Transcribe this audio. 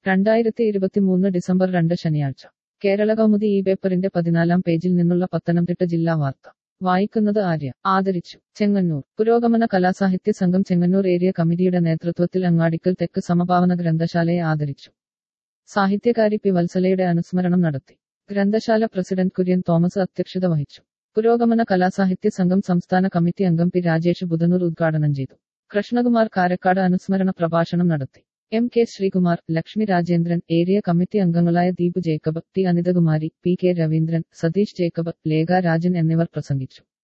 രണ്ടായിരത്തി ഇരുപത്തിമൂന്ന് ഡിസംബർ രണ്ട് ശനിയാഴ്ച കേരള കൗമുദി ഈ പേപ്പറിന്റെ പതിനാലാം പേജിൽ നിന്നുള്ള പത്തനംതിട്ട ജില്ലാ വാർത്ത വായിക്കുന്നത് ആര്യ ആദരിച്ചു ചെങ്ങന്നൂർ പുരോഗമന കലാസാഹിത്യ സംഘം ചെങ്ങന്നൂർ ഏരിയ കമ്മിറ്റിയുടെ നേതൃത്വത്തിൽ അങ്ങാടിക്കൽ തെക്ക് സമഭാവന ഗ്രന്ഥശാലയെ ആദരിച്ചു സാഹിത്യകാരി പി വത്സലയുടെ അനുസ്മരണം നടത്തി ഗ്രന്ഥശാല പ്രസിഡന്റ് കുര്യൻ തോമസ് അധ്യക്ഷത വഹിച്ചു പുരോഗമന കലാസാഹിത്യ സംഘം സംസ്ഥാന കമ്മിറ്റി അംഗം പി രാജേഷ് ബുധനൂർ ഉദ്ഘാടനം ചെയ്തു കൃഷ്ണകുമാർ കാരക്കാട് അനുസ്മരണ പ്രഭാഷണം നടത്തി M K Sreekumar Lakshmi Rajendran area committee അംഗങ്ങളായ Deepu Jacob T Anithakumari P K Raveendran Satheesh Jacob Lekha Rajan എന്നിവർ പ്രസംഗിച്ചു